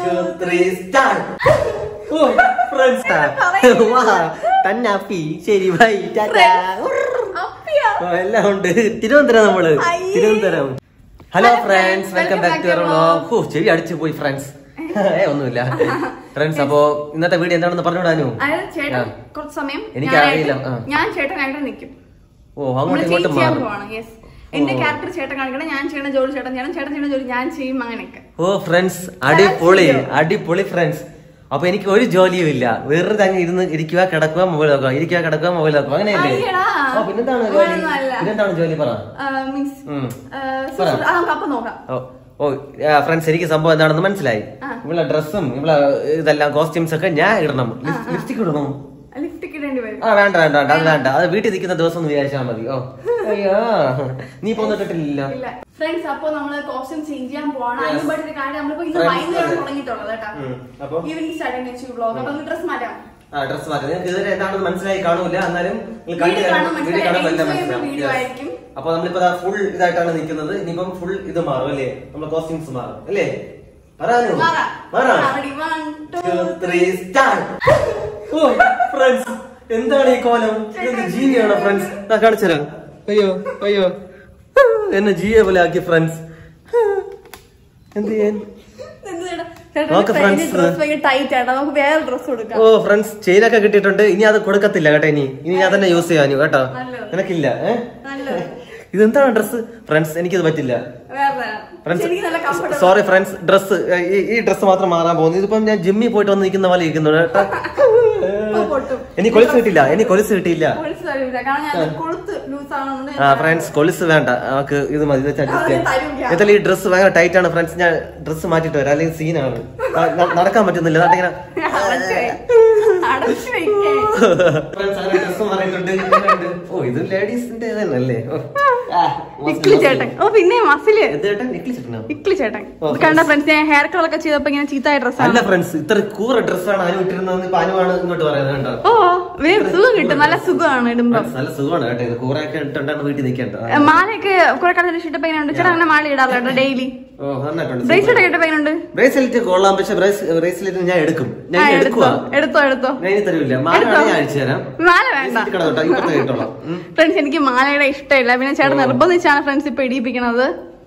two, three, start. ഓ, friends ആ. വാ, തന്നാപ്പി ശരി ബൈ ടാറ്റ അപ്പിയാ ഓ, എല്ലാം ഉണ്ട് തിരുവനന്തപുരം നമ്മള് അയ്യേ. Thiruvananthapuram hello Hello friends friends, welcome welcome back back to to our vlog ഓ ചെവി അടിച്ചു പോയി ഫ്രണ്ട്സ് ഏ ഒന്നുമില്ല ഫ്രണ്ട്സ് അപ്പോ ഇന്നത്തെ വീഡിയോ എന്താണെന്ന് പറഞ്ഞുവിടാനു അതായത് ചേട്ടൻ ആ. കുറച്ച് സമയം എനിക്ക് ഞാനായിട്ട്- അറിയില്ല, ആ. ഞാൻ ചേട്ടനായിട്ട് നിൽക്കും ഓ നമ്മള് അങ്ങോട്ടും ഇങ്ങോട്ടും ചേച്ചിയാൻ മാറും പോവാണ് യെസ് എന്റെ ഓ. ക്യാരക്ടർ ചേട്ടൻ കാണിക്കണം ഞാൻ ചെയ്യുന്ന ജോലി ചേട്ടൻ ചെയ്യണം ചേട്ടൻ ചെയ്യുന്ന ജോലി ഞാൻ ചെയ്യും അങ്ങനെയൊക്കെ ഓ ഫ്രണ്ട്സ് അടിപൊളി ചെയ്യോ? അടിപൊളി ഫ്രണ്ട്സ് അപ്പൊ എനിക്ക് ഒരു ജോലിയും ഇല്ല വെറുതെ അങ്ങ് ഇരുന്ന് ഇരിക്കുക കിടക്കുക മൊബൈൽ നോക്കുക ഇരിക്കുക കിടക്കുക മൊബൈൽ നോക്കുക അങ്ങനെയല്ലേ അയ്യടാ. ഓ പിന്നെന്താണ് ജോലി അങ്ങനെയൊന്നും അല്ല. പിന്നെന്താണ് ജോലി പറ മീൻസ് ഉം. അത് നമുക്ക് അപ്പം നോക്കാം ഓ ഓ ഫ്രണ്ട്സ് എനിക്ക് സംഭവം എന്താണെന്ന് മനസ്സിലായി ആ. ഇവളെ ഡ്രസ്സും ഇവളെ ഇതെല്ലാം കോസ്റ്റ്യൂംസ് ഒക്കെ ഞാൻ ഇടണം ലിപ്സ്റ്റിക് ഇടണം ലിഫ്റ്റ് ഇടേണ്ടി വരും ആ വേണ്ട വേണ്ട വേണ്ട അത് വേണ്ട അത് വീട്ടിൽ നിൽക്കുന്ന ദിവസം ഒന്ന് വിചാരിച്ചാൽ മതി ഓ അയ്യോ നീ പോന്നിട്ടില്ല ഇല്ല ഫ്രണ്ട്സ് അപ്പൊ നമ്മള് കോസ്റ്റ്യൂം ചേഞ്ച് ചെയ്യാൻ പോവാണ് Yes. അതിന് പറ്റിയ കാര്യം നമ്മളിപ്പോ ഇന്ന് Friends, വൈകുന്നേരം അതെ. തുടങ്ങിയിട്ടുള്ളത് കേട്ടോ ഉം. അപ്പൊ? ഈവനിങ് സ്റ്റാർട്ടിങ് വെച്ച് വ്ളോഗ് അപ്പൊ ഡ്രസ് മാറ്റാം ആ ഡ്രസ് മാറ്റി നിങ്ങൾക്ക് ഇതുവരെ എന്താണെന്ന് മനസ്സിലായി കാണൂല എന്നാലും നിങ്ങൾ കണ്ടു Video കാണുമ്പോൾ വീഡിയോ കാണുമ്പോൾ എല്ലാം മനസ്സിലായി. മനസ്സിലാവും Video Yes. ആയിരിക്കും. അപ്പൊ നമ്മളിപ്പോ ഫുൾ ഇതായിട്ടാണ് നിൽക്കുന്നത് ഇനിയിപ്പം ഫുൾ ഇത് മാറും അല്ലേ നമ്മുടെ കോസ്റ്റ്യൂംസ് മാറും അല്ലേ പറയാനോ മാറാം. മാറാം Ready, one, two, Two, three, start. ഓ ഫ്രണ്ട്സ് എന്താണ് ഈ കോലം ഇതെന്ത് ജീവിയാണോ ഫ്രണ്ട്സ് ഞാൻ കാണിച്ചുതരാം അയ്യോ അയ്യോ എന്നെ ജീവിയെ പോലെ ആക്കി ഫ്രണ്ട്സ് എന്ത് ചെയ്യാൻ എന്ത് ചേട്ടാ? ചേട്ടാ, നോക്ക് ഈ friends. dress ഭയങ്കര ടൈറ്റ് ആണ് നമുക്ക് വേറെ ഡ്രസ് കൊടുക്കാം ഓ ഫ്രണ്ട്സ് ചെയിനൊക്കെ കിട്ടിയിട്ടുണ്ട് ഇനി അത് കൊടുക്കത്തില്ല കേട്ടോ ഇനി ഇനി ഞാൻ തന്നെ യൂസ് ചെയ്യാനു കേട്ടോ നല്ലത്. നിനക്കില്ല ഏ നല്ലത് ഇതെന്താണ് ഡ്രസ് ഫ്രണ്ട്സ് എനിക്കിത് പറ്റില്ല വേറെ എനിക്ക് നല്ല കംഫർട്ടബിൾ സോറി ഫ്രണ്ട്സ് ഡ്രസ് ഈ ഡ്രസ് മാത്രം മാറാൻ പോകുന്നു ഇതിപ്പം ഞാൻ ജിമ്മിൽ പോയിട്ട് വന്ന് നിൽക്കുന്ന പോലെ ഇരിക്കുന്നു കേട്ടോ പൊട്ടും. എനിക്ക് കൊലുസ് കിട്ടില്ല എനിക്ക് കൊലുസ് കിട്ടിയില്ല കൊലുസ് തരൂല കാരണം ഞാൻ കൊളുത്ത് ലൂസ് ആണെന്നുണ്ട് ആ ഫ്രണ്ട്സ് കൊലുസ് വേണ്ട നമുക്ക് ഇത് മതി ഇത് വെച്ച് adjust ചെയ്യാം അത് തരൂല. എന്തായാലും ഈ ഡ്രസ് ഭയങ്കര ടൈറ്റ് ആണ് ഫ്രണ്ട്സ് ഞാൻ ഡ്രസ് മാറ്റിട്ട് വരാം അല്ലെങ്കിൽ സീനാണ് നടക്കാൻ പറ്റുന്നില്ല ദാ ഇങ്ങനെ അടച്ചു വെ- അടച്ചു വെക്കേ ഫ്രണ്ട്സ് അങ്ങനെ ഡ്രസ് മാറിയിട്ടുണ്ട് ഇങ്ങനെയുണ്ട്. ഓ ഇത് ലേഡീസിന്റെ തന്നെയല്ലേ ഓ. ആ, ഇക്ലി ചേട്ടൻ ഓ പിന്നെ മസില് എന്ത് ചേട്ടൻ നിക്കിളി ചേട്ടനോ ഇക്ലി ചേട്ടൻ ഓ, ഇത് കണ്ട ഫ്രണ്ട്സ് ഞാൻ ഹെയർ കളർ ഒക്കെ ചെയ്തപ്പോ ഇങ്ങനെ ചീത്തായ അല്ല ഡ്രസ്സാണ് ഫ്രണ്ട്സ് ഇത്ര കൂറ ഡ്രസ്സാണ് അനു ഇട്ടിരുന്നത് ഇപ്പൊ അനുവാണ് ഇങ്ങോട്ട് പറയുന്നത് കേട്ടോ ഓ വേറെ സുഖം കിട്ടും നല്ല സുഖമാണ് ഇടുമ്പോ Friends, നല്ല സുഖമാണ് കേട്ടോ ഇത് കൂറയൊക്കെ ഇട്ടുണ്ടാണ് വീട്ടിൽ നിൽക്കേണ്ട ഏ, മാലയൊക്കെ കുറെ കാലത്തിന് ഇഷ്ടപ്പോ എങ്ങനെയുണ്ട് ചേട്ടാ അങ്ങനെ മാല ഇടാറുണ്ട് ഡെയിലി ഓ നന്നായിട്ടുണ്ട് ബ്രേസ്ലെറ്റ് ഒക്കെ ഇട്ടപ്പോ എങ്ങനെയുണ്ട് ബ്രേസ്ലെറ്റ് കൊള്ളാം പക്ഷെ ബ്രേസ്ലെറ്റ് ഞാൻ എടുക്കും ഞാൻ ആ, ഇനി എടുക്കുവാ എടുത്തോ എടുത്തോ ഞാൻ ഇനി തരൂല്ല മാല എടുത്തോ. ഞാൻ അയച്ചു തരാം മാല വേണ്ട ബ്രേസ്ലെറ്റ് കിടന്നോട്ടോ ഇപ്പത്തെ കേട്ടോളാം ഉം. ഫ്രണ്ട്സ് എനിക്ക് മാലയുടെ ഇഷ്ടമില്ല പിന്നെ ചേട്ടൻ നിർബന്ധിച്ചാണ് ഫ്രണ്ട്സ് ഇപ്പൊ ഇടിയിപ്പിക്കണത്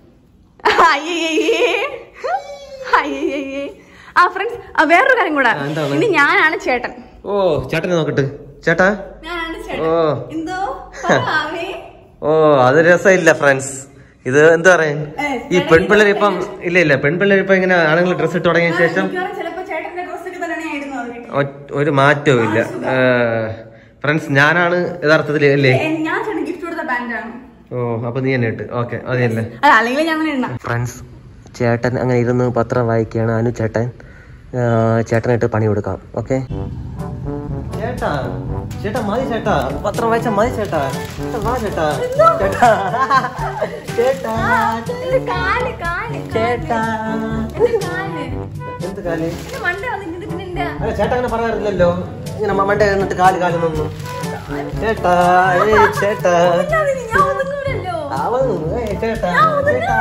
അയ്യയ്യേ. അയ്യയ്യേ. ആ ഫ്രണ്ട്സ് വേറൊരു കാര്യം കൂടെ ആ, എന്താണ്? ഇനി ഞാനാണ് ചേട്ടൻ ഓ ചേട്ടനെ നോക്കട്ടെ ചേട്ടാ ഞാനാണ് ഓ. ചേട്ടൻ എന്തോ പറയാമേ? ഓ അത് രസമില്ല ഫ്രണ്ട്സ് ഇത് എന്താ പറയാ ഏ, ഈ ചേട്ടാ, പെൺപിള്ളേർ ഇത് ഇപ്പം ഇല്ല ഇല്ല പെൺപിള്ളേർ ഇപ്പൊ ഇങ്ങനെ ആണുങ്ങൾ ഡ്രസ് ഇട്ട് തുടങ്ങിയ ശേഷം മിക്കവാറും ചിലപ്പോ ചേട്ടന്റെ ഡ്രസ് ഒക്കെ തന്നെയാണ് ഞാൻ ഇടുന്നത് വീട്ടിൽ. ഒ- ഒരു മാറ്റവും ഇല്ല ഫ്രണ്ട്സ് ഞാനാണ് യഥാർത്ഥത്തിൽ അല്ലേ ഏ, ഞാൻ ചേട്ടൻ ഗിഫ്റ്റ് കൊടുത്ത ബാൻഡാണ് ഓ അപ്പൊ നീ തന്നെ ഇട്ട് ഓക്കെ അതല്ലേ അല്ല അല്ലെങ്കിൽ ഞാൻ തന്നെ ഇടണം ഫ്രണ്ട്സ് ചേട്ടൻ അങ്ങനെ ഇരുന്ന് പത്രം വായിക്കുകയാണ് അനു ചേട്ടൻ ആ, ചേട്ടനായിട്ട് പണി കൊടുക്കാം ഓക്കെ ചേട്ടാ ചേട്ടാ മതി ചേട്ടാ പത്രം വായിച്ചാ മതി ചേട്ടാ ചേട്ടാ, വാ ചേട്ടാ ചേട്ടാ ചേട്ടാ എന്റെ കാല് കാല് ചേട്ടാ എന്റെ കാല് എന്ത് കാല് എന്റെ മണ്ട വന്നിട്ട് പിന്നെ എന്റെ അല്ല ചേട്ടാ അങ്ങനെ പറയാറില്ലല്ലോ ഇങ്ങനെ മമ്മന്റെ എന്നിട്ട് കാല് കാല് നിന്നു ചേട്ടാ ഏ ചേട്ടാ അതിന് ഞാൻ ഒതുങ്ങൂലല്ലോ അവൻ ഏ ചേട്ടാ ചേട്ടാ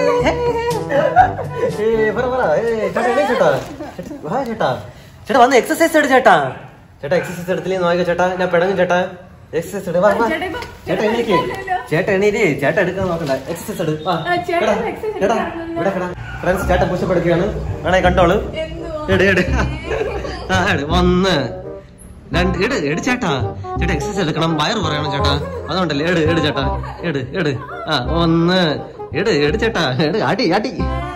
ഏ പറ പറ ഏ ചേട്ടാ എണീ ചേട്ടാ ചേട്ടാ, വാ ചേട്ടാ ചേട്ടാ വന്ന് എക്സസൈസ് എടു ചേട്ടാ ചേട്ടാ എക്സസൈസ് എടുത്തില്ലേ നോക്കുക ചേട്ടാ ഞാൻ പിടങ്ങും ചേട്ടാ എക്സസൈസ് എടു വാ വാ ചേട്ടാ, ഇപ്പൊ- ചേട്ടാ എണീക്ക് ചേട്ടാ എണീര് ചേട്ടാ എടുക്കാൻ നോക്കണ്ട എക്സസൈസ് എടു വാ ആ, ചേട്ടൻ എടാ, exercise എടാ, എടുക്കാറില്ലല്ലോ. ഇവിടെ കിടാ ഫ്രണ്ട്സ് ചേട്ടൻ പുഷപ്പ് എടുക്കുകയാണ് വേണേ കണ്ടോളൂ എന്തുവാ? എട് എട് ആ എട് ഒന്ന് രണ്ട് എട് എട് ചേട്ടാ ചേട്ടാ എക്സസൈസ് എടുക്കണം വയറ് കുറയണം ചേട്ടാ അതുകൊണ്ടല്ലേ എട് എട് ചേട്ടാ എട് എട് ആ ഒന്ന് എട് എട് ചേട്ടാ എട് അടി അടി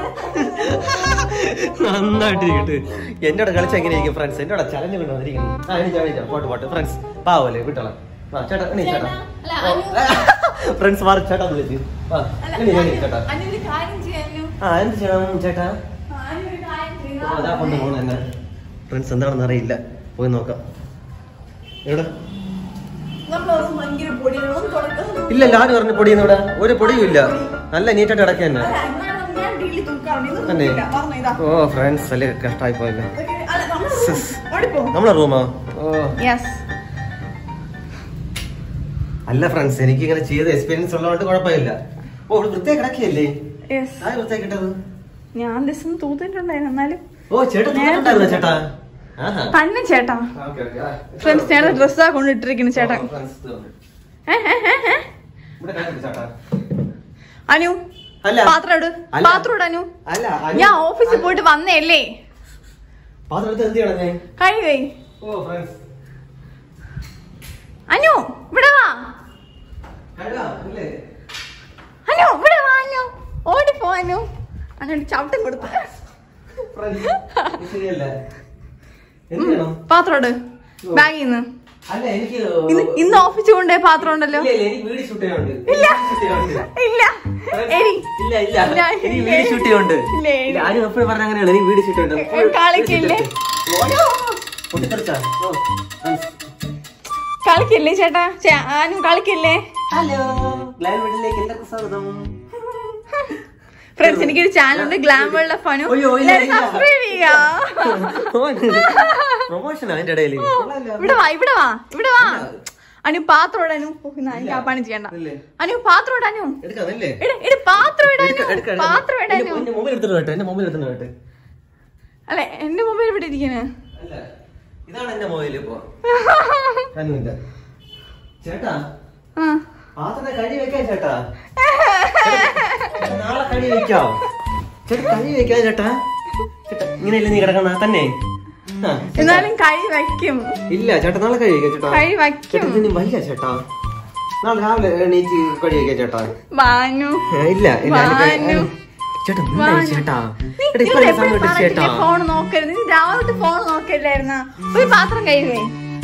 നന്നായിട്ട് ഇരിക്കട്ട് എന്നോട് കളിച്ച എങ്ങനെയായിരിക്കും ഫ്രണ്ട്സ് എന്നോട് ചലഞ്ച് കൊണ്ടുവന്നിരിക്കുന്നു ആ എണീച്ചാ എണീച്ചാ പോട്ട് പോട്ട് ഫ്രണ്ട്സ് പാവല്ലേ വിട്ടോളാം ആ ചേട്ടാ എണീ ചേട്ടാ അല്ല, ഫ്രണ്ട്സ് മാറി ചേട്ടാ വിളിച്ച് ആ അല്ല, എണീ എണീ ചേട്ടാ അനു ഒരു കാര്യം ചെയ്യാനോ ആ എന്ത് ചെയ്യണം ചേട്ടാ അനു ഒരു കാര്യം ചെയ്യണം. അതാ കൊണ്ട് പോണ എന്നെ ഫ്രണ്ട്സ് എന്താണെന്ന് അറിയില്ല പോയി നോക്കാം എവിടെ നമ്മളോട് ഭയങ്കര പൊടിയാണ് ഒന്ന് തുടക്കം ഇല്ല ആര് പറഞ്ഞു പൊടിയെന്ന് ഇവിടെ ഒരു പൊടിയും ഇല്ല നല്ല നീറ്റായിട്ട് കിടക്കുക തന്നെ അല്ല, എന്നാലും ഞാൻ ഡെയിലി തൂക്കാറുണ്ട് ഇത് തന്നെ തൂക്കില്ല. പറഞ്ഞോ, ഇതാ. ഓ ഫ്രണ്ട്സ് വലിയ കഷ്ടമായി പോയല്ലേ ഓക്കേ, അല്ല, നമ്മുടെ room. ഓടിപ്പോ. നമ്മളെ റൂമോ ഓ Yes. അല്ല ഫ്രണ്ട്സ് എനിക്ക് ഇങ്ങനെ ചെയ്ത എക്സ്പീരിയൻസ് ഉള്ളതുകൊണ്ട് കുഴപ്പമില്ല ഓ ഇവിടെ വൃത്തിയായി കിടക്കുകയല്ലേ Yes. ആ വൃത്തിയാക്കി കിട്ടത് ഞാൻ ദിവസം തൂത്തിട്ടുണ്ടായിരുന്നു എന്നാലും ഓ ചേട്ടൻ തന്നിട്ടുണ്ടായിരുന്നോ ചേട്ടാ ആഹാ തന്നെ ചേട്ടാ ഓക്കെ ഓക്കെ ഫ്രണ്ട്സ് ചേട്ടൻ ഡ്രസ്സാ കൊണ്ടിട്ടിരിക്കുന്നു ചേട്ടൻ ഏ, ഏ, ഏ, ഏ. ഇവിടെ കാണിക്ക് ചേട്ടാ അനു അല്ല. പാത്രം ഇട് അല്ല. പാത്രം ഇട് അനു അല്ല അനു- ഞാൻ ഓഫീസിൽ പോയിട്ട് വന്നേല്ലേ പാത്രം എടുത്ത് എന്ത് ചെയ്യണം ഞാൻ കഴിവേ ഓ ഫ്രണ്ട്സ് അനു ഇവിടെ വാ കഴുകാം ഇല്ലേ അനു ഇവിടെ വാ അനു ഓടിപ്പോ അനു അനു ചവിട്ടം കൊടുത്തു ഫ്രണ്ട്സ് ഇത് ശരിയല്ല എന്ത് ചെയ്യണം പാത്രം ഇട് ബാഗിൽ നിന്ന് അല്ല എനിക്ക് ഇന്ന് ഇന്ന് ഓഫീസിൽ കൊണ്ടേ പാത്രം ഉണ്ടല്ലോ ഇല്ല ഇല്ല എനിക്ക് വീഡിയോ ഷൂട്ട് ചെയ്യാനുണ്ട് ഇല്ല ഷൂട്ട് ചെയ്യാനുണ്ട് ഇല്ല എരി ഇല്ല ഇല്ല ഇല്ല, എനിക്ക് ഇല്ല. വീഡിയോ ഷൂട്ട് ചെയ്യുന്നുണ്ട് ഇല്ല, ഇല്ല. ഇല്ല, ആരും എപ്പോഴും പറഞ്ഞ അങ്ങനെയാണ് എനിക്ക് വീഡിയോ ഷൂട്ട് ഏ, ചെയ്യുന്നുണ്ട് കളിക്കില്ലേ? പൊട്ടിത്തെറിച്ചാ ഓ ഫ്രണ്ട്സ് കളിക്കില്ലേ ചേട്ടാ ചേ, അനു കളിക്കില്ലേ ഹലോ ഗ്ലാൻ വീട്ടിലേക്ക് എല്ലാവർക്കും സ്വാഗതം ഫ്രണ്ട്സ് എനിക്കൊരു ചാനലുണ്ട് ഗ്ലാം വേൾഡ് ഓഫ് അനു അയ്യോ, ഇല്ല, ഇല്ല. സബ്സ്ക്രൈബ് ചെയ്യാ പ്രൊമോഷൻ അതിന്റെ ഇടയിൽ ഇവിടെ വാ ഇവിടെ വാ ഇവിടെ വാ അനു പാത്രം ഇടാനു എനിക്ക് ആ പണി ചെയ്യണ്ട ഇല്ലേ? അനു പാത്രം ഇടാനു എടുക്കാതല്ലേ ഇട് ഇട് പാത്രം ഇടാനു പാത്രം ഇടാനു എന്റെ മൊബൈൽ എടുത്തിട്ട് കേട്ടെ എന്റെ മൊബൈൽ എടുത്തിട്ട് കേട്ടെ അല്ലെ എന്റെ മൊബൈൽ ഇവിടെ ഇരിക്കണേ അല്ല ഇതാണ് എന്റെ മൊബൈൽ ഇപ്പൊ അനുവില്ല ചേട്ടാ ആ. പാത്രം കഴി വെക്കാൻ ചേട്ടാ ചേട്ടാ, നാളെ കഴി വെക്കാം ചേട്ടാ കഴി വെക്കാൻ ചേട്ടാ ചേട്ടാ ഇങ്ങനെയല്ലേ നീ കിടക്കണ തന്നെ ആ, ചേട്ടാ. എന്നാലും കഴി വയ്ക്കും ഇല്ല ചേട്ടാ നാളെ കഴി വെക്കാം ചേട്ടാ കഴി വയ്ക്കും ചേട്ടാ ഇതിന് വയ്യ ചേട്ടാ നാളെ രാവിലെ എണീറ്റ് കഴി വെക്കാം ചേട്ടാ ബാനു ഏ, ഇല്ല ഇല്ല എനിക്ക് വാനു. ചേട്ടാ വാനു. മിണ്ടായി ചേട്ടാ നീ ചേട്ടാ ഇപ്പൊ ഇവിടെ എന്നെ സമയം എപ്പോഴും എടുത്ത് ചേട്ടാ പറഞ്ഞിട്ടില്ലേ ഫോൺ നോക്കരുത് നീ രാവിലെ ഫോൺ നോക്കില്ലായിരുന്ന പോയി പാത്രം കഴുകേ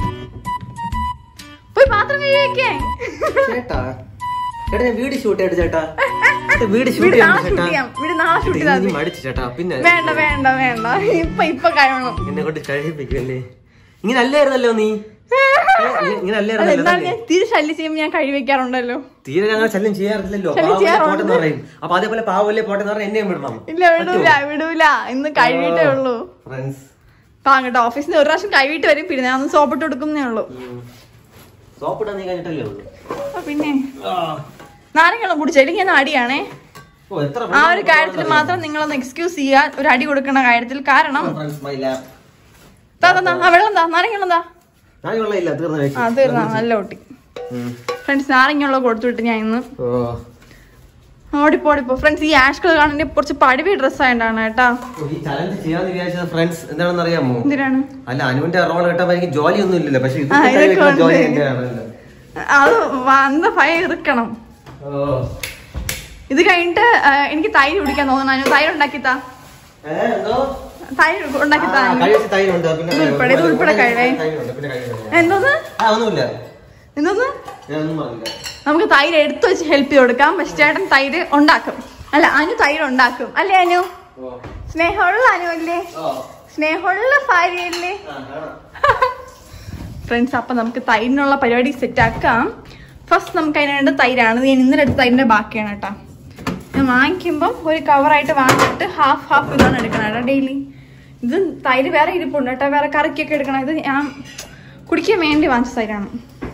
പോയി പാത്രം കഴുകിയേക്കേ ചേട്ടാ ചേട്ടാ ഞാൻ വീട് ഷൂട്ട് ചെയ്യട്ടെ ചേട്ടാ ചേട്ടാ, വീട് ഷൂട്ട് വീട് ചെയ്യാം നാളെ ഷൂട്ട് ചേട്ടാ ചെയ്യാം വീട് നാളെ ഷൂട്ട് ചേട്ടാ, ചെയ്താൽ ഇനി മതി മടിച്ചു ചേട്ടാ പിന്നെ വേണ്ട വേണ്ട വേണ്ട ഇപ്പൊ ഇപ്പൊ കഴിയണം എന്നെ കൊണ്ട് കഴിപ്പിക്കല്ലേ ഇങ്ങനെ അല്ലായിരുന്നല്ലോ നീ ഏ, ഇങ്ങനെ അല്ല, അല്ലായിരുന്നല്ലോ എന്നാലും തന്നെ. ഞാൻ തീരെ ശല്യം ചെയ്യുമ്പോൾ ഞാൻ കഴി വെക്കാറുണ്ടല്ലോ തീരെ ഞങ്ങൾ ശല്യം ചെയ്യാറില്ലല്ലോ ശല്യം പാവല്ലേ ചെയ്യാറുണ്ട്. പോട്ടെന്ന് പറയും അപ്പൊ അതേപോലെ പാവല്ലേ പോട്ടെന്ന് പറഞ്ഞാൽ എന്നെയും വിടണം ഇല്ല വിടൂല വിടൂല ഇന്ന് കഴിവിട്ടേ ഉള്ളൂ ഫ്രണ്ട്സ് അപ്പൊ അങ്ങോട്ട് ഓഫീസിൽ നിന്ന് ഒരു പ്രാവശ്യം കഴിവിട്ട് വരും പിന്നെ ഞാൻ ഒന്ന് സോപ്പിട്ട് കൊടുക്കുന്നേ ഉള്ളൂ സോപ്പിടാൻ നീ കഴിഞ്ഞിട്ടല്ലേ ഉള്ളൂ അപ്പൊ പിന്നെ നാരങ്ങളും കുടിച്ചില്ലെങ്കിൽ ഞാൻ അടിയാണേ ഓ എത്ര ആ ഒരു കാര്യത്തിൽ മാത്രം നിങ്ങളൊന്ന് എക്സ്ക്യൂസ് ചെയ്യാ ഒരു അടി കൊടുക്കണ കാര്യത്തിൽ കാരണം ഫ്രണ്ട്സ് മൈല താ, താ, താ, ആ വെള്ളം താ നാരങ്ങളും താ ഞാൻ വെള്ളമില്ല തീർന്നു ആ തീർന്നാ നല്ല കുട്ടി ഫ്രണ്ട്സ് നാരങ്ങളുള്ള കൊടുത്തുവിട്ട് ഞാൻ ഇന്ന് ഓ ഓടിപ്പോ ഓടിപ്പോ ഫ്രണ്ട്സ് ഈ ആഷ് കളർ കാണാൻ കുറച്ച് പടിവി ഡ്രസ് ആയിട്ടാണ് കേട്ടാ ഈ ചലഞ്ച് ചെയ്യാന്ന് വിചാരിച്ചത് ഫ്രണ്ട്സ് എന്താണെന്ന് അറിയാമോ എന്തിനാണ് അല്ല അനുവിന്റെ റോൾ കിട്ടാൻ എനിക്ക് ജോലി ഒന്നും ഇല്ലല്ലോ പക്ഷെ ഇത് ആ, ഇതൊക്കെ കഴിവെക്കുന്ന ഉണ്ട്. ജോലി എന്റെയാണല്ലോ അത് വന്ന ഭയം ഇറുക്കണം ഓ ഇത് കഴിഞ്ഞിട്ട് ആ, എനിക്ക് തൈര് കുടിക്കാൻ തോന്നുന്നു അനു തൈര് ഉണ്ടാക്കിത്താ ഏ, എന്തോ തൈര് ഉണ്ടാക്കിത്താ ആ, കഴിവെച്ച തൈരുണ്ട് പിന്നെ ഇത് ഉൾപ്പെടെ, ഇത് ഉൾപ്പെടെ കഴിവേ. തൈരുണ്ട് പിന്നെ കഴിവേ എന്തോന്ന് ആ ഒന്നുമില്ല എന്തോന്ന് ഞാൻ ഒന്നും പറഞ്ഞില്ല നമുക്ക് തൈര് എടുത്തു വെച്ച് ഹെൽപ്പ് ചെയ്ത് കൊടുക്കാം പക്ഷെ ചേട്ടൻ തൈര് ഉണ്ടാക്കും അല്ല അനു തൈര് ഉണ്ടാക്കും അല്ലേ അനു ഓ സ്നേഹമുള്ള അനു അല്ലേ ഓ സ്നേഹമുള്ള ഭാര്യയല്ലേ ആ കാണാം ഫ്രണ്ട്സ് അപ്പൊ നമുക്ക് തൈരിനുള്ള പരിപാടി സെറ്റ് ആക്കാം ഫസ്റ്റ് നമുക്ക് അതിന് വേണ്ട തൈരാണ് ഇത് ഞാൻ ഇന്നലെ എടുത്ത തൈരിന്റെ ബാക്കിയാണ് കേട്ടോ ഞാൻ വാങ്ങിക്കുമ്പോൾ ഒരു കവറായിട്ട് വാങ്ങിച്ചിട്ട് ഹാഫ് ഹാഫ് ഇതാണ് എടുക്കണം കേട്ടോ ഡെയിലി ഇത് തൈര് വേറെ ഇരിപ്പുണ്ട് കേട്ടോ വേറെ കറിക്കൊക്കെ എടുക്കണം ഇത് ഞാൻ കുടിക്കാൻ വേണ്ടി വാങ്ങിച്ച തൈരാണ്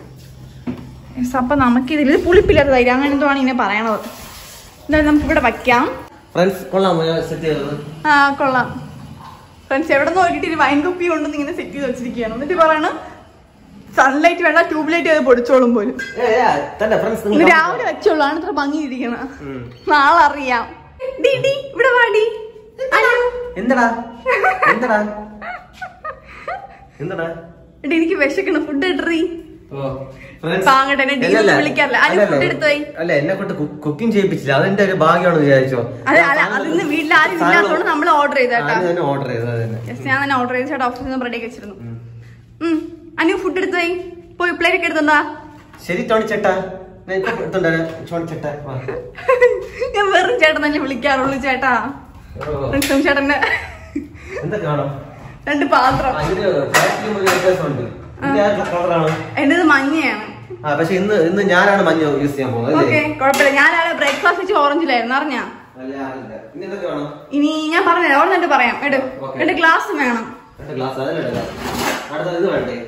Yes, അപ്പൊ നമുക്കിതിൽ ഇത് പുളിപ്പില്ലാത്ത തൈര് അങ്ങനെ എന്തോ ആണ് ഇതിനെ പറയണത് എന്തായാലും നമുക്ക് ഇവിടെ വയ്ക്കാം ഫ്രണ്ട്സ് കൊള്ളാമോ ഞാൻ സെറ്റ് ചെയ്തത് ആ കൊള്ളാം ഫ്രണ്ട്സ് എവിടെ നിന്ന് നോക്കിയിട്ട് ഒരു വൈൻ കുപ്പി കൊണ്ടൊന്ന് ഇങ്ങനെ സെറ്റ് ചെയ്ത് വെച്ചിരിക്കുകയാണ് എന്നിട്ട് പറയണം സൺലൈറ്റ് വേണ്ട ട്യൂബ് ലൈറ്റ് അത് പൊടിച്ചോളും പോലും ഏ, ഏ, തന്നെ ഫ്രണ്ട്സ് ഇന്ന് നിങ്ങൾ രാവിലെ വെച്ചോളൂ ആണ് ഇത്ര ഭംഗിയിരിക്കണ ഉം. നാളെ അറിയാം ഡി, ഡി, ഇവിടെ വാടി എന്തടാ എന്തടാ എന്തടാ എനിക്ക് വിശക്കണ ഫുഡ് ഇടറി ഓ, friends. പാങ്ങട്ടെ, എന്നെ ഡീ അല്ലല്ല, എന്ന് വിളിക്കാറില്ല. അതിന് അല്ലല്ല, food എടുത്ത് പോയി. അല്ല എന്നെ കൊണ്ട് കുക്കിംഗ് ചെയ്യിപ്പിച്ചില്ല അതെന്റെ ഒരു ഭാഗ്യമാണെന്ന് വിചാരിച്ചോ അതെ അല്ല അതിന്ന് വീട്ടിൽ ആരും ഇല്ലാത്തതുകൊണ്ട് നമ്മൾ ഓർഡർ ചെയ്തേട്ടാ തന്നെ ഓർഡർ ചെയ്തത് അത് തന്നെ Yes, ഞാൻ തന്നെ ഓർഡർ ചെയ്ത് ചേട്ടാ ഓഫീസിൽ നിന്ന് റെഡി വെച്ചിരുന്നു ഉം അനു ഫുഡ് എടുത്ത് പോയി പോയി പ്ലേറ്റ് ഒക്കെ എടുത്തെന്താ ശരി ടോണിച്ചേട്ടാ ഞാൻ ഇപ്പൊ എടുത്തോണ്ട് ടോണിച്ചേട്ടാ വാ. ഞാൻ വെറും ചേട്ടൻ തന്നെ വിളിക്കാറുള്ളൂ ചേട്ടാ ഓ, ഫ്രണ്ട്സും ചേട്ടന്റെ എന്തൊക്കെ കാണാം രണ്ട് പാത്രം ആ, ഇതിന് ഫാക്ടറി മുഴുവൻ വ്യത്യാസമുണ്ട് ഇതിന്റെ ആ കളറാണ് എന്റേത് മഞ്ഞയാണ് ആ പക്ഷെ ഇന്ന് ഇന്ന് ഞാനാണ് മഞ്ഞ യൂസ് ചെയ്യാൻ പോകുന്നത് ഓക്കെ അല്ലേ കുഴപ്പമില്ല ഞാൻ ബ്രേക്ക്ഫാസ്റ്റ് വെച്ച് ഓറഞ്ചിലായിരുന്നു അറിഞ്ഞാ അല്ല അറിയില്ല ഇനി എന്തൊക്കെ വേണം ഇനി ഞാൻ പറഞ്ഞു ഓർന്നിട്ട് പറയാം എടു Okay. രണ്ട് ഗ്ലാസ് വേണം രണ്ട് ഗ്ലാസ് അതിന് എടുക്കാം അടുത്ത ഇത് വേണ്ടേ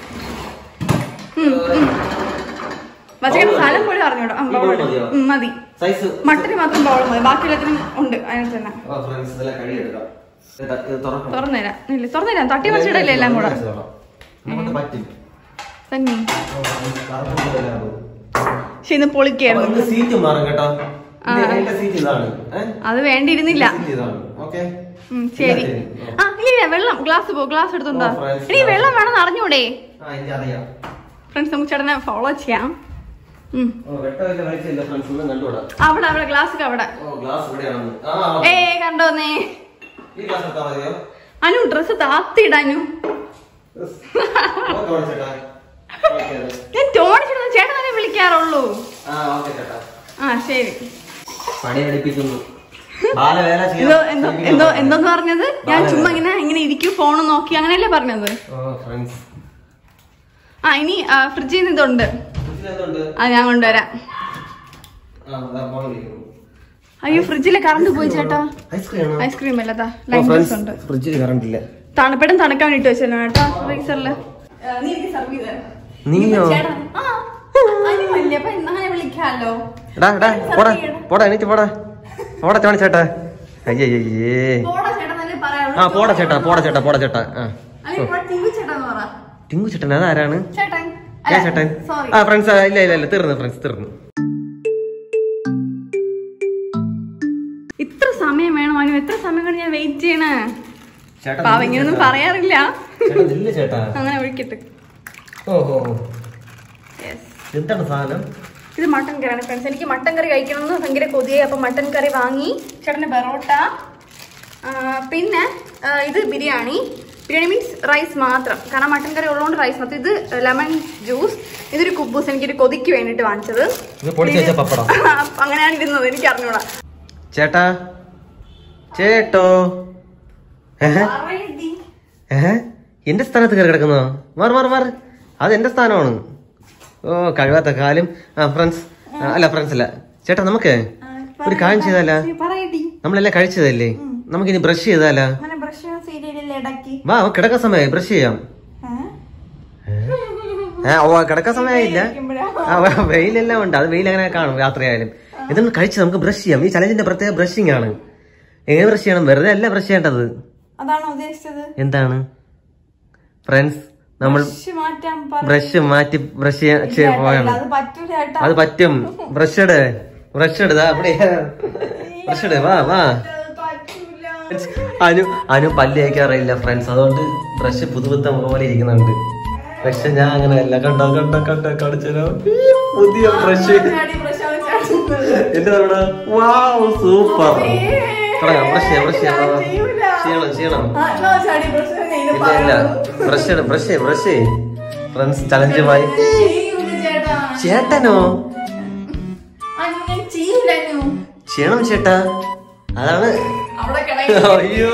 വച്ചേട്ടൻ Bowl സ്ഥലം മതിയോ? പോലും അറിഞ്ഞൂടോ ഈ bowl മതിയോ? മതി സൈസ് മട്ടന് മാത്രം ബൗൾ മതി ബാക്കി എല്ലാത്തിനും ഉണ്ട് അതിനകത്ത് തന്നെ ഫ്രണ്ട്സ് ഇതെല്ലാം കഴിയെടുക്കാം ഇത് ഇത് തുറക്കണം. തുറന്നുതരാം ഇല്ല തുറന്നുതരാം തട്ടി പറിച്ചിടല്ലേ എല്ലാം കൂടെ നമുക്ക് പറ്റും തന്നെ ഓ, കറുപ്പ് കളറാണ്. പക്ഷെ ഇന്ന് അപ്പൊ പൊളിക്കായിരുന്നു ഇന്ന് സീറ്റ് മാറും കേട്ടോ ഇത് എന്റെ സീറ്റ് ഇതാണ് ഏഹ് അത് വേണ്ടിയിരുന്നില്ല സീറ്റ് ഇതാണ് ഓക്കെ ഉം, ശരി ആ ഇല്ല ഇല്ല വെള്ളം ഗ്ലാസ് പോ ഗ്ലാസ് എടുത്തോണ്ടാ ഓ, friends. ഇനി വെള്ളം വേണമെന്ന് അറിഞ്ഞൂടെ ആ എനിക്കറിയാം ഫ്രണ്ട്സ് നമുക്ക് ചേട്ടനെ ഫോളോ ചെയ്യാം ഉം. ഓ വെട്ടമില്ല വെളിച്ചില്ല ഫ്രണ്ട്സ് ഒന്നും കണ്ടുകൂടാ അവിടെ അവിടെ ഗ്ലാസ് അവിടെ ഓ ഗ്ലാസ് ഇവിടെയാണെന്ന് ആ ഏ കണ്ടോന്നേ ഈ ഗ്ലാസ് എടുത്താൽ മതിയോ അനു ഡ്രസ് താത്തിടാനു ഓക്കെ ചേട്ടാ ഓക്കെ ഞാൻ ടോണിച്ചിടുന്ന ചേട്ടൻ തന്നെ വിളിക്കാറുള്ളൂ ആ ഓക്കെ ചേട്ടാ ആ ശരി പണി പഠിപ്പിക്കുന്നു ബാലവേല എന്തോ എന്തോ എന്തോ എന്തോന്ന് പറഞ്ഞത് ഞാൻ ചുമ്മാ ഇങ്ങനെ ഇങ്ങനെ ഇരിക്കും ഫോൺ നോക്കി അങ്ങനെയല്ലേ പറഞ്ഞത് ഓ ഫ്രണ്ട്സ് ആ ഇനി ആ, ഫ്രിഡ്ജിൽ നിന്ന് ഇതുണ്ട് എന്തുണ്ട് അത് ഞാൻ കൊണ്ടുവരാം ആ അതാ ഫോൺ വിളിക്കുന്നു അയ്യോ ഫ്രിഡ്ജിലെ കറണ്ട് പോയി ചേട്ടാ ഐസ്ക്രീം ആണോ ഐസ്ക്രീം അല്ലതാ ഓ ലൈം ജ്യൂസ് ഫ്രണ്ട്സ് ഉണ്ട് ഫ്രിഡ്ജിൽ കറണ്ട് ഇല്ല തണുപ്പെട്ടും തണുക്കാൻ വേണ്ടി വെച്ചല്ലോ കേട്ടോ ഫ്രീസറില് നീ എനിക്ക് സർവ് ചെയ്തേ നീയോ അനിമല്ലേ അപ്പൊ അങ്ങനെ വിളിക്കാലോ എടാ എടാ പോടാ പോടാ എണീറ്റ് പോടാ പോടാ ചോണി ചേട്ടാ അയ്യയ്യേ പോടാ ചേട്ടാ തന്നെ പറയാം ആ പോടാ ചേട്ടാ പോടാ ചേട്ടാ പോടാ ചേട്ടാ ആ അല്ലെങ്കിൽ ഇവിടെ ടിവി ചേട്ടാന്ന് പറ ടിങ്കു ചേട്ടൻ അതാരാണ് ചേട്ടൻ ഏ ചേട്ടൻ സോറി ആ ഫ്രണ്ട്സ് ഇല്ല ഇല്ല ഇല്ല തീർന്നു ഫ്രണ്ട്സ് തീർന്നു ഇത്ര സമയം വേണം അനു എത്ര സമയം കൊണ്ട് ഞാൻ വെയിറ്റ് ചെയ്യണേ ചേട്ടാ പാവ ഇങ്ങനൊന്നും പറയാറില്ല ചേട്ടാ ഇല്ല ചേട്ടാ അങ്ങനെ ഒഴിക്കട്ടെ ഓഹോ Yes. എന്താണ് സാധനം ഇത് മട്ടൻ കറിയാണ് ഫ്രണ്ട്സ് എനിക്ക് മട്ടൻ കറി കഴിക്കണം എന്ന് ഭയങ്കര കൊതിയായി അപ്പൊ മട്ടൻ കറി വാങ്ങി ചേട്ടന് പെറോട്ട ആ, പിന്നെ ആ, ഇത് ബിരിയാണി ബിരിയാണി മീൻസ് റൈസ് മാത്രം കാരണം മട്ടൻ കറി ഉള്ളതുകൊണ്ട് റൈസ് മാത്രം ഇത് ലെമൺ ജ്യൂസ് ഇതൊരു കുബൂസ് എനിക്കൊരു കൊതിക്ക് വേണ്ടിട്ട് വാങ്ങിച്ചത് ഇത് പൊടിച്ച് വെച്ച പപ്പടം അപ്പൊ അങ്ങനെയാണ് ഇരുന്നത് എനിക്ക് അറിഞ്ഞൂടാ ചേട്ടാ ചേട്ടോ ഏഹ് പറയടി. ഏഹ് എന്റെ സ്ഥാനത്ത് കയറി കിടക്കുന്നോ മാറ് മാറ് മാറ് അത് എന്റെ സ്ഥാനമാണ് ഓ കഴിവാത്ത കാലും ആ ഫ്രണ്ട്സ് അല്ല ഫ്രണ്ട്സ് അല്ല ചേട്ടാ നമുക്ക് ആ, ഒരു കാര്യം ചെയ്താലാ പറയടി നമ്മളെല്ലാം കഴിച്ചതല്ലേ നമുക്കിനി ബ്രഷ് ചെയ്താലാ അങ്ങനെ ബ്രഷ് സീരിയലിൽ ഇടയ്ക്ക് വാ കിടക്കാൻ സമയമായി ബ്രഷ് ചെയ്യാം ഏ, ഓ കിടക്കാൻ സമയമായില്ല ആ വ- വെയിലെല്ലാം ഉണ്ട് അത് വെയിൽ അങ്ങനെ കാണും രാത്രിയായാലും ഇതൊന്ന് കഴിച്ച് നമുക്ക് ബ്രഷ് ചെയ്യാം ഈ ചലഞ്ചിന്റെ പ്രത്യേക ബ്രഷിംഗ് ആണ് എങ്ങനെ ബ്രഷ് ചെയ്യണം വെറുതെ അല്ല ബ്രഷ് ചെയ്യേണ്ടത് അതാണോ ഉദ്ദേശിച്ചത് എന്താണ് ഫ്രണ്ട്സ് നമ്മൾ ബ്രഷ് മാറ്റാൻ പറ ബ്രഷ് മാറ്റി ബ്രഷ് ചെയ്യാൻ ചെയ്യാൻ പോയാണ് അത് പറ്റൂല ചേട്ടാ അത് പറ്റും ബ്രഷ് ഇട് ബ്രഷ് ഇട് ദാ അവിടെ ബ്രഷ് ഇട് വാ വാ പറ്റൂല അനു അനു പല്ല് തേക്കാറില്ല ഫ്രണ്ട്സ് അതുകൊണ്ട് ബ്രഷ് പുതുപുത്തം പോലെ ഇരിക്കുന്നുണ്ട് പക്ഷെ ഞാൻ അങ്ങനെ അല്ല കണ്ടോ കണ്ടോ കണ്ടോ കാണിച്ചോ പുതിയ ബ്രഷ് ചാടി brush ആവും, ചാടുന്നത്. എന്റെ നമ്മുടെ വാവ് സൂപ്പർ ഏ. തുടങ്ങാം ബ്രഷ് ചെയ്യാം ബ്രഷ് ചെയ്യാം വാ, വാ. ചെയ്യൂല. ചെയ്യണം ചെയ്യണം ആ, എന്നാ ചാടി brush തന്നെ ഇത് ഇല്ല ഇല്ല പറയുന്നു. ബ്രഷ് ഇട് ബ്രഷ് ബ്രഷ് ഫ്രണ്ട്സ് ചലഞ്ചുമായി ചെയ്യൂല ചേട്ടാ. ചേട്ടനോ ആ, ഞാൻ ചെയ്യൂല അനു. ചെയ്യണം ചേട്ടാ അതാണ് അവിടെ കിടക്ക്. അയ്യോ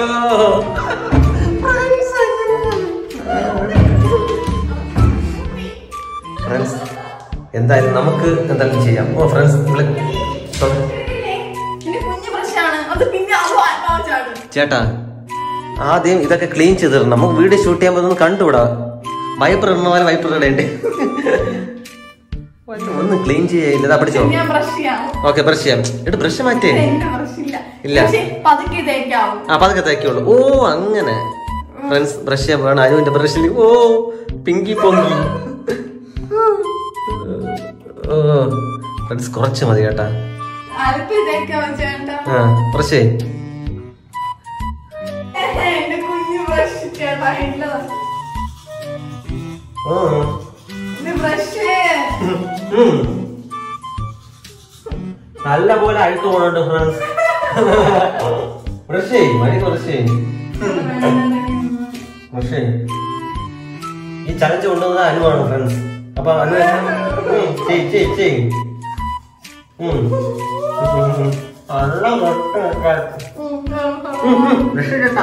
ഫ്രണ്ട്സ് എന്തായാലും നമുക്ക് എന്തായാലും ചെയ്യാം ഓ ഫ്രണ്ട്സ് എന്റെ കുഞ്ഞു ബ്രഷാണ് അത് പിന്നെ അത് ആത്മാവ് ചാടും ചേട്ടാ ആദ്യം ഇതൊക്കെ ക്ലീൻ ചെയ്ത് തരണം നമുക്ക് വീഡിയോ ഷൂട്ട് ചെയ്യുമ്പോൾ ഇതൊന്ന് കണ്ടുകൂടാ വൈപ്പർ ഇടണ പോലെ വൈപ്പർ ഇടേണ്ടേ ഒന്ന് ക്ലീൻ ചെയ്യില്ല ഇതാ പിടിച്ചോ ഞാൻ ബ്രഷ് ചെയ്യാം ഓക്കെ ബ്രഷ് ചെയ്യാം എന്നിട്ട് ബ്രഷ് മാറ്റേ എന്റെ ബ്രഷ് ഇല്ല ഇല്ല. പക്ഷേ പതുക്കെ തേക്കാവും ആ പതുക്കെ തേക്കുള്ളൂ ഓ അങ്ങനെ ഫ്രണ്ട്സ് ബ്രഷ് ചെയ്യാൻ വേണം അനുവിന്റെ ബ്രഷിൽ ഓ പിങ്കി പൊങ്കി ഓ ഫ്രണ്ട്സ് കുറച്ച് മതി കേട്ടാ അല്പം തേക്കാവും ചേട്ടാ ആ ബ്രഷ് ചെയ് എന്റെ കുഞ്ഞു ബ്രഷ് ചേട്ടാ ഇല്ലതാ ഓ ഇത് ബ്രഷ് ഉം. നല്ല പോലെ അഴുത്ത് പോണുണ്ട് ഫ്രണ്ട്സ് ബ്രഷ് ചെയ് മതി ബ്രഷ് ചെയ് ബ്രഷ് ചെയ് ഈ ചലഞ്ച് കൊണ്ടുവന്നത് അനുവാണ് ഫ്രണ്ട്സ് അപ്പൊ അനു ഉം, ചെയ് ചെയ് ചെയ് ഉം. ഉം. നല്ല ബ്രഷ് ബ്രഷ് കേട്ടാ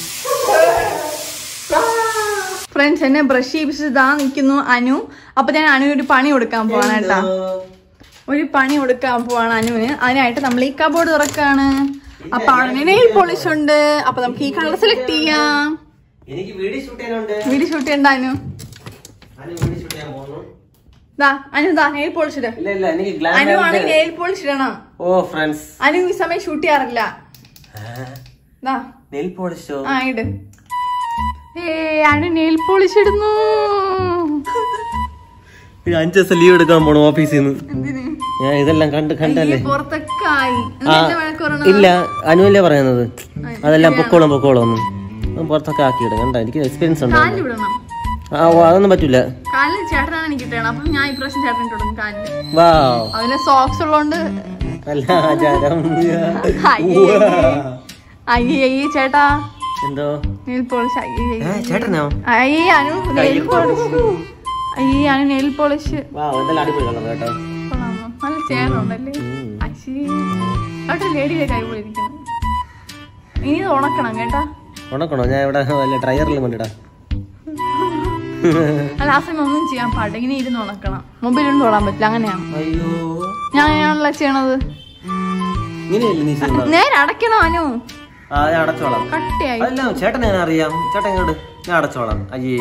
ഫ്രണ്ട്സ് എന്നെ ബ്രഷ് ചെയ്യിപ്പിച്ചിട്ട് ഇതാ നിൽക്കുന്നു അനു അപ്പൊ ഞാൻ അനു ഒരു പണി കൊടുക്കാൻ പോവാണ് കേട്ടാ ഒരു പണി കൊടുക്കാൻ പോവാണ് അനുവിന് അതിനായിട്ട് നമ്മൾ ഈ കബോർഡ് തുറക്കാണ് അപ്പൊ അവിടെ നെയിൽ പോളിഷ് ഉണ്ട് അപ്പൊ നമുക്ക് ഈ കളർ സെലക്ട് ചെയ്യാം എനിക്ക് വീഡിയോ ഷൂട്ട് ചെയ്യാനുണ്ട് വീഡിയോ ഷൂട്ട് ചെയ്യണ്ട അനു അനു വീഡിയോ ഷൂട്ട് ചെയ്യാൻ പോകുന്നു ദാ അനു ദാ നെയിൽ പോളിഷ് ഇട് ഇല്ല ഇല്ല എനിക്ക് അനു ആണെങ്കിൽ ഗ്ലാമർ നെയിൽ പോളിഷ് ഇടണം ഓ ഫ്രണ്ട്സ് അനു ഈ സമയം ഷൂട്ട് ചെയ്യാറില്ല ദാ നെയിൽ പോളിഷോ ആ ഇട് ഏ അനു നെയിൽ പോളിഷ് ഇടുന്നു അഞ്ചു ദിവസം ലീവ് എടുക്കാൻ പോണു ഓഫീസിൽ നിന്ന് എന്തിന് ഞാൻ ഇതെല്ലാം കണ്ട് കണ്ടല്ലേ ഈ പുറത്തൊക്കെ ആയി ആ എന്നിട്ട് വഴക്ക് പറയണത് ഇല്ല അനുവല്ലേ പറയുന്നത് അതെല്ലാം പൊക്കോളും പൊക്കോളും ഒന്നും അത് പുറത്തൊക്കെ ആക്കിയിടും കണ്ട എനിക്ക് എക്സ്പീരിയൻസ് ഉണ്ട് കാലിൽ വിടണം ആ ഓ, അതൊന്നും പറ്റൂല കാലിൽ ചേട്ടനാണ് എനിക്ക് കിട്ടണം അപ്പം ഞാൻ ഇപ്രാവശ്യം ചേട്ടനിട്ട് കൊടുക്കും കാലില് വാ അതിന് സോക്സ് ഉള്ളോണ്ട് അല്ല ആചാരം അയ്യേ അയ്യേ അയ്യേ ചേട്ടാ എന്തോ നെയിൽ പോളിഷ് അയ്യേ ഏ, ചേട്ടനോ അയ്യേ അനു നെയിൽ പോളിഷ് അയ്യേ അനു നെയിൽ പോളിഷ് വാ എന്തെല്ലാം അടിപൊളി കളർ കേട്ടോ കൊള്ളാമോ? നല്ല ചേറുണ്ടല്ലേ അശ്ശീ അവിടെ ലേഡിയുടെ കൈ പോയിരിക്കുന്നു ഇനി ഇത് ഉണക്കണം കേട്ടാ ഉണക്കണോ ഞാൻ ഇവിടെ വല്ല ഡ്രയറിൽ കൊണ്ടിടാം അല്ല ആ സമയം ഒന്നും ചെയ്യാൻ പാടില്ല ഇങ്ങനെ ഇരുന്ന് ഉണക്കണം മൊബൈലൊന്നും തൊടാൻ പറ്റില്ല അങ്ങനെയാണ് അയ്യോ ഞാൻ അങ്ങനെയാണല്ലോ ചെയ്യണത് ഇങ്ങനെയല്ലേ നീ ചെയ്യുന്നത് നേരെ അടയ്ക്കണം അനു ആ ഞാൻ അടച്ചോളാം കട്ടിയായി അതെല്ലാം ചേട്ടൻ ഞാൻ അറിയാം ചേട്ടൻ ഇങ്ങോട്ട് ഞാൻ അടച്ചോളാം അയ്യേ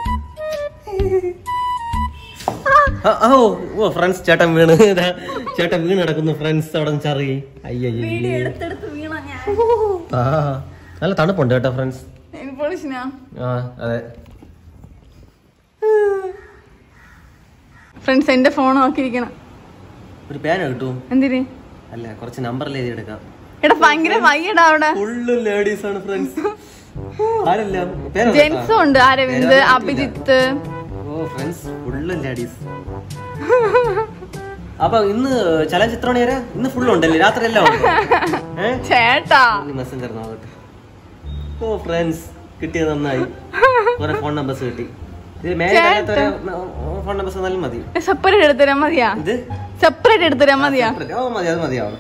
ആ, ഓ ഓ ഫ്രണ്ട്സ് ചേട്ടൻ വീണ് ഇതാ, ചേട്ടൻ വീണ് കിടക്കുന്നു ഫ്രണ്ട്സ് അവിടെ നിന്ന് ചറി അയ്യേ എടുത്തെടുത്ത് വീണ ഞാൻ ആ നല്ല തണുപ്പുണ്ട് കേട്ടോ ഫ്രണ്ട്സ് നെയിൽ പോളിഷിനാ ആ അതെ ഫ്രണ്ട്സ് എന്റെ ഫോൺ നോക്കിയിരിക്കണം ഒരു പേന കിട്ടുമോ എന്തിന് അല്ല കുറച്ച് നമ്പറിൽ എഴുതി എടുക്കാം എടാ ഭയങ്കര വയ്യടാ അവിടെ ഫുള്ള് ലേഡീസ് ആണ് ഫ്രണ്ട്സ് ആരെല്ലാം പേന ജെൻസും ഉണ്ട് അരവിന്ദ് അഭിജിത്ത് ഓ ഫ്രണ്ട്സ് ഫുള്ള് ലേഡീസ് അപ്പൊ ഇന്ന് ചലച്ചിത്ര മണി വരെ ഇന്ന് ഫുള്ള് ഉണ്ടല്ലേ രാത്രി എല്ലാം ഉണ്ട് ഏഹ് ചേട്ടാ മെസ്സഞ്ചർ നോക്കട്ടെ ഓ ഫ്രണ്ട്സ് കിട്ടിയത് നന്നായി കുറെ ഫോൺ നമ്പേഴ്സ് കിട്ടി ഇത് മേലെ ഫോൺ നമ്പേഴ്സ് തന്നാലും മതി സെപ്പറേറ്റ് എടുത്തരാൻ മതിയാ ഇത് സെപ്പറേറ്റ് എടുത്തരാൻ മതിയാ ഓ മതി അത് മതിയാവും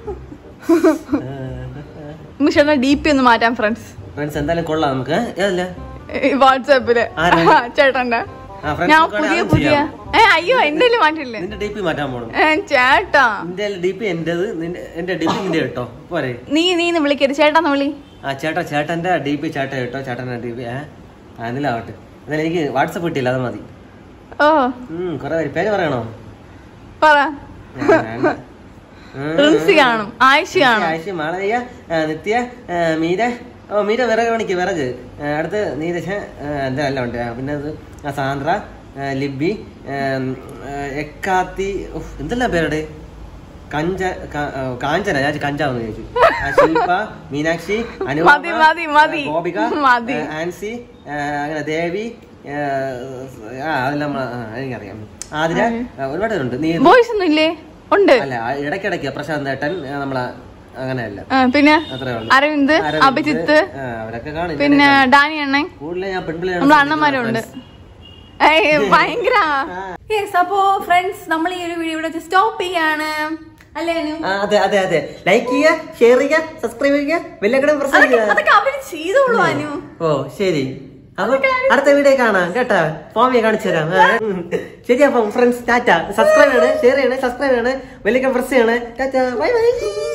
നിമിഷം ഡി പി ഒന്ന് മാറ്റാം ഫ്രണ്ട്സ് ഫ്രണ്ട്സ് എന്തായാലും കൊള്ളാം നമുക്ക് ഏ? ഏതല്ല വാട്സാപ്പില് ആരാ? ചേട്ടന്റെ ആ ഫ്രണ്ട്സ് ഞാൻ നോക്കുകയാണെങ്കിൽ പുതിയ അതും പുതിയ ചെയ്യാം. ഏ അയ്യോ എന്റെ മാറ്റില്ലേ നിന്റെ ഡി പി മാറ്റാൻ പോണം ഏ, ചേട്ടാ നിന്റെ ഡി പി എന്റേത് നിന്റെ എന്റെ ഡി പി നിന്റെ കേട്ടോ പോരെ നീ നീ ഇന്ന് വിളിക്കരുത് ചേട്ടാന്ന് വിളി ആ ചേട്ടാ ചേട്ടന്റെ ഡി പി ചേട്ടൻ കേട്ടോ ചേട്ടന്റെ ഡി പി ഏ ആ അതിലാവട്ടെ എന്നാലും എനിക്ക് വാട്സപ്പ് കിട്ടിയില്ല അത് മതി ഓ ഉം കൊറേ പേര് പേര് പറയണോ പറ ഞാൻ- ഞാൻ- ഉം. റിൻസി കാണും ആയിഷ കാണും ആയിഷ മാളവിക ആ, നിത്യ ആ, മീര ഓ മീര വിറക് പണിക്ക് വിറക് ആ, അടുത്ത് നീരജ ആ, എന്താ എല്ലാം ഉണ്ട് ആ, പിന്നെ അത് ആ, സാന്ദ്ര ആ, ലിബി ആ, ആ, എക്കാത്തി ഉഫ്, എന്തെല്ലാം പേരുടെ കഞ്ച ക- ആ, കാഞ്ചന ഞാൻ കഞ്ചാവെന്ന് ചോദിച്ചു ആ, ശില്പ മീനാക്ഷി അനുപമ, മതി, മതി, മതി. ആ, ഗോപിക മതി. ആ, ആൻസി ആ, അങ്ങനെ ദേവി ആ, ആ അതെല്ലാം നമ്മള്, ആ, എനിക്കറിയാം ആതിര ആ, ഒരുപാട് പേരുണ്ട് നീ ബോയ്സ് ഒന്നും ഇല്ലേ ഉണ്ട് അല്ല ആ, ഇടയ്ക്കിടയ്ക്ക് പ്രശാന്ത് ഏട്ടൻ ആ, നമ്മളെ അങ്ങനെയല്ല ആ, പിന്നെ അത്രേ ഉള്ളൂ അരവിന്ദ് അരവിന്ദ്, അഭിജിത്ത് ആ, അവരൊക്കെ കാണും പിന്നെ ഡാനി അണ്ണൻ കൂടുതൽ ഞാൻ പെൺപിള്ളേരാണ് നമ്മളെ അണ്ണന്മാരുണ്ട് ഏയ്, ഭയങ്കര യെസ് അപ്പോ ഫ്രണ്ട്സ് നമ്മൾ ഈ ഒരു വീഡിയോ ഇവിടെ സ്റ്റോപ്പ് ചെയ്യാണ് അല്ലേ അനു? ആ, അതെ അതെ അതെ ലൈക്ക് ചെയ്യുക ഷെയർ ചെയ്യുക സബ്സ്ക്രൈബ് ചെയ്യുക ബെല്ലക്കടം പ്രസ് അതൊക്കെ ചെയ്യുക അതൊക്കെ അവര് ചെയ്തോളൂ അനു ഓ ശരി അപ്പൊ അടുത്ത വീഡിയോ കാണാം കേട്ടാ ഫോമിയെ കാണിച്ചു തരാം ആ, ഉം. ശരി അപ്പം ഫ്രണ്ട്സ് ടാറ്റ സബ്സ്ക്രൈബ് ചെയ്യണേ ഷെയർ ചെയ്യണേ സബ്സ്ക്രൈബ് ചെയ്യണേ ബെല്ലക്കടം പ്രസ് ചെയ്യണേ ടാറ്റ ബൈ ബൈ